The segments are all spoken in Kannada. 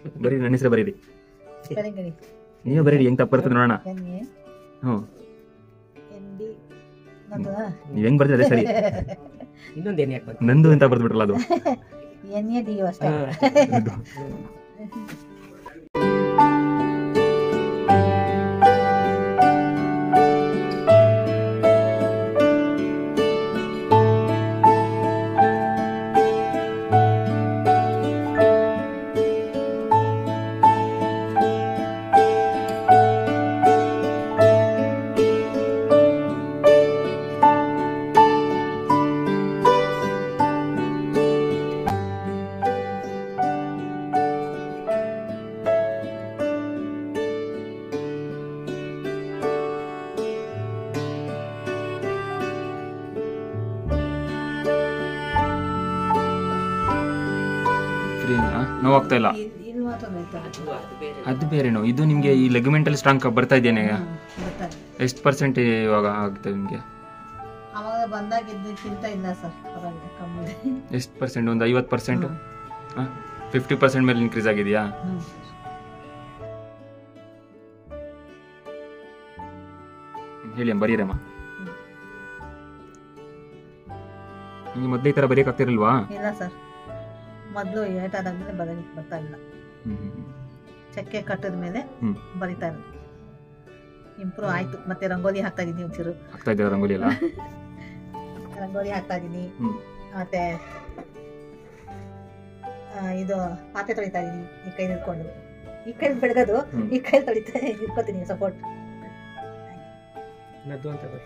ಬರೀ ನನ್ನ ಹೆಸರು ಬರೀರಿ ಸ್ಪೆಲ್ಲಿಂಗ್ ಹೇಳಿ ನೀವೇ ಬರೀರಿ ಹೆಂಗ್ ತಪ್ಪು ಬರ್ತದೆ ನೋಡೋಣ ಎನ್ ಎ ಹ್ಞೂ ಎನ್ ಡಿ ನಂದು ನೀವ್ ಹೆಂಗ್ ಬರ್ತೀರಿ ಅದೇ ಸರಿ ಇನ್ನೊಂದು ಏನು ಯಾಕೆ ಬಂತು ನಂದು ಅಂತ ಬರ್ದ್ಬಿಟ್ರಲ್ಲ ಅದು ಎನ್ ಎ ಡಿ ಯು ಅಷ್ಟೇ ಅದು. ಫ್ರೀ ನೋವು ಆಗ್ತಾ ಇಲ್ಲ ಇ- ಇದು ಮಾತ್ರ ನೋಯ್ತಾ ಅದು ಬೇರೆನೋ ಇದು ನಿಮ್ಗೆ ಈ ಲೆಗಮೆಂಟಲ್ ಸ್ಟ್ರಾಂಗ್ ಬರ್ತಾ ಇದೆಯೇನೆ ಹ್ಮ್, ಗೊತ್ತಾಯ್ತು. ಎಷ್ಟು ಪರ್ಸೆಂಟ್ ಇವಾಗ ಆಗ್ತದೆ ನಿಮ್ಗೆ ಅವಾಗ ಬಂದಾಗ ಇದ್ದಕ್ಕಿಂತ ಇಲ್ಲ ಸರ್ ಪರವಾಗಿಲ್ಲ ಕಮ್ಮಿ ಇದೆ. ಎಷ್ಟು ಪರ್ಸೆಂಟ್ ಒಂದು ಐವತ್ತು ಪರ್ಸೆಂಟ್ ಹ್ಮ್. ಫಿಫ್ಟಿ ಪರ್ಸೆಂಟ್ ಮೇಲೆ ಇನ್ಕ್ರೀಸ್ ಆಗಿದೆಯಾ ಹ್ಮ್. ಹೇಳಿ ಅಮ್ಮ ಬರೀರಮ್ಮ ನಿಮ್ಗೆ ಮೊದಲೇ ಈ ಥರ ಬರೆಯಕ್ಕೆ ಆಗ್ತಿರಲ್ವಾ ಇಲ್ಲ ಸರ್ ಮೊದಲು ಏಟಾದಾದ್ಮೇಲೆ ಬರೀಲಿಕ್ಕೆ ಬರ್ತಾ ಇಲ್ಲ ಹ್ಮ್, ಹ್ಮ್, ಹ್ಮ್. ಚಕ್ಕೆ ಕಟ್ಟಿದ ಮೇಲೆ ಹ್ಮ್. ಬರಿತಾ ಇರೋದು ಇಂಪ್ರೂವ್ ಆಯ್ತು ಮತ್ತೆ ರಂಗೋಲಿ ಹಾಕ್ತಾ ಇದೀನಿ ಒಂಚೂರು ಆಗ್ತಾ ಇದ್ದೀರಾ ರಂಗೋಲಿ ಎಲ್ಲ ರಂಗೋಲಿ ಹಾಕ್ತಾ ಇದೀನಿ ಹ್ಮ್. ಮತ್ತೆ ಆ, ಇದು ಪಾತ್ರೆ ತೊಳಿತಾ ಇದೀನಿ ಈ ಕೈ ಹಿಡ್ಕೊಂಡು ಈ ಕೈ ಬೆಳಗೋದು ಹ್ಮ್. ಈ ಕೈ ತೊಳಿತಾ ಹಿಡ್ಕೊತೀನಿ ಸಪೋರ್ಟ್ ನದ್ದು ಅಂತ ಬರಿ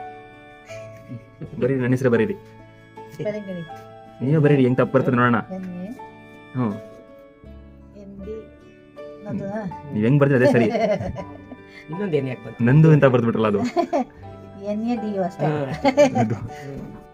ಬರೀ ನನ್ನ ಹೆಸರು ಬರೀರಿ ಸ್ಪೆಲ್ಲಿಂಗ್ ಹೇಳಿ ನೀವೇ ಬರೀರಿ ಹೆಂಗ್ ತಪ್ಪು ಬರ್ತದೆ ನೋಡೋಣ ಎನ್ ಎ ಹ್ಞೂ ಎನ್ ಡಿ ನಂದು ನೀವ್ ಹೆಂಗ್ ಬರ್ತೀರಿ ಅದೇ ಸರಿ ಇನ್ನೊಂದು ಏನು ಯಾಕೆ ಬಂತು ನಂದು ಅಂತ ಬರ್ದ್ಬಿಟ್ರಲ್ಲ ಅದು ಎನ್ ಎ ಡಿ ಯು ಅಷ್ಟೇ ಹಾ. ಅದು. ಹ್ಮ್.